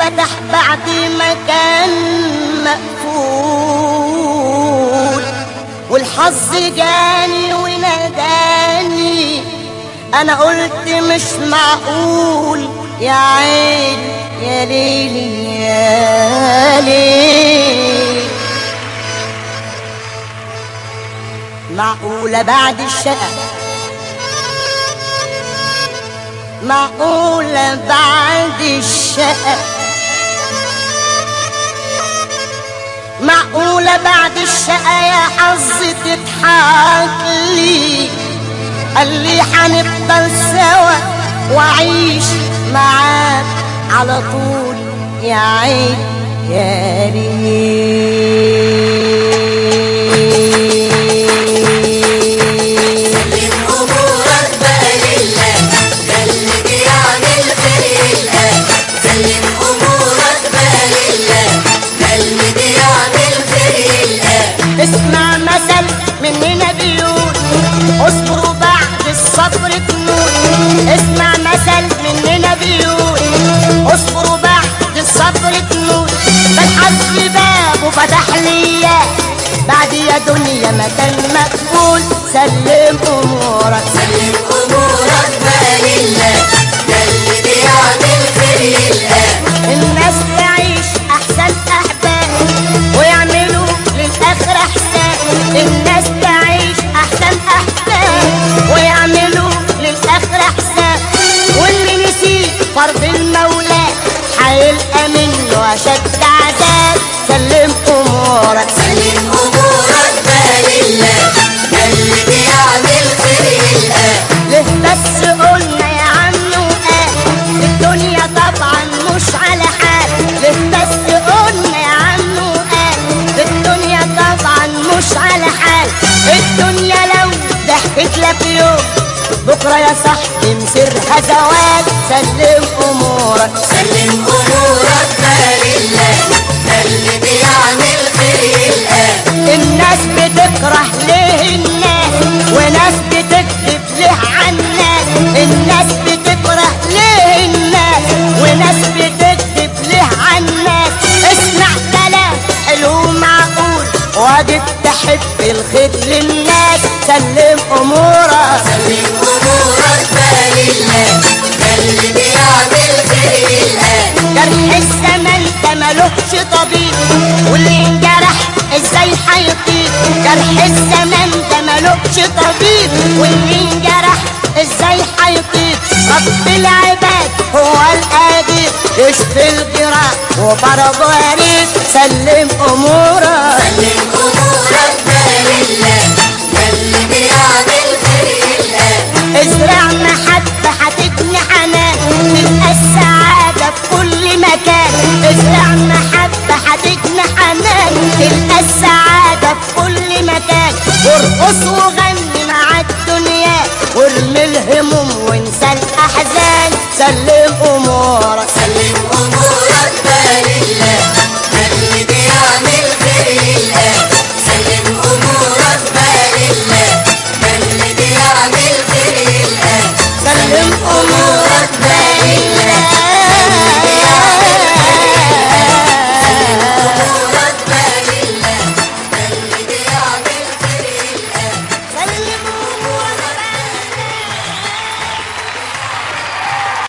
فتح بعد ما كان مقفول والحظ جاني وناداني انا قلت مش معقول يا عين يا ليلي يا ليل معقولة بعد الشقة معقولة بعد الشقة معقولة بعد الشقة يا حظ تضحك لي قال لي هنفضل سوا وأعيش معاك على طول يا عين يا ليل سلم امورك بقى لله ده اللي بيعمل خير الان سلم امورك بقى لله ده اللي بيعمل خير الان اسمع مثل مننا بيقول اصبروا بعد الصبر تنول اسمع مثل مننا بيقول اصبروا بعد الصبر تنول فالحظ بابه فتح لي بعد يا دنيا مكان مقبول سلم امورك سلم امورك بقى لله ده اللي بيعمل خير الان الناس تعيش احسن احباب ويعملوا للاخر احسان الناس تعيش احسن احباب ويعملوا للاخر احسان واللي نسي فرض المولى هيلقى منه اشد عذاب سلم امورك سلم امورك بقى لله ده اللي بيعمل خير الان ليه بس قلنا يا عم وقال الدنيا طبعا مش على حال ليه بس قلنا يا عم وقال الدنيا طبعا مش على حال الدنيا لو ضحكت لك يوم بكره يا صاحبي مصيرها زوال سلم امورك سلم امورك بقى لله ده اللي بيعمل خير الان الناس بتكره ليه الناس وناس بتكذب ليه عالناس الناس بتكره ليه الناس وناس بتكذب ليه عالناس اسمع كلام حلو معقول واجب تحب الخير للناس سلم امورك سلم امورك بقى لله ده اللي بيعمل خير الان جرح الزمن ده ملوش طبيب واللي انجرح ازاي هيطيب جرح الزمن ده ملوش طبيب واللي انجرح ازاي هيطيب رب العباد هو القادر يشفي الجراح وبرضه يريد سلم امورك سلم امورك بقى لله ده اللي بيعمل خير الان ازرع محبة هتجني حنان تلقى السعادة في كل مكان ازرع محبة هتجني حنان تلقى السعادة في كل مكان وارقص وغني مع الدنيا وارمي الهموم وانسى الأحزان سلم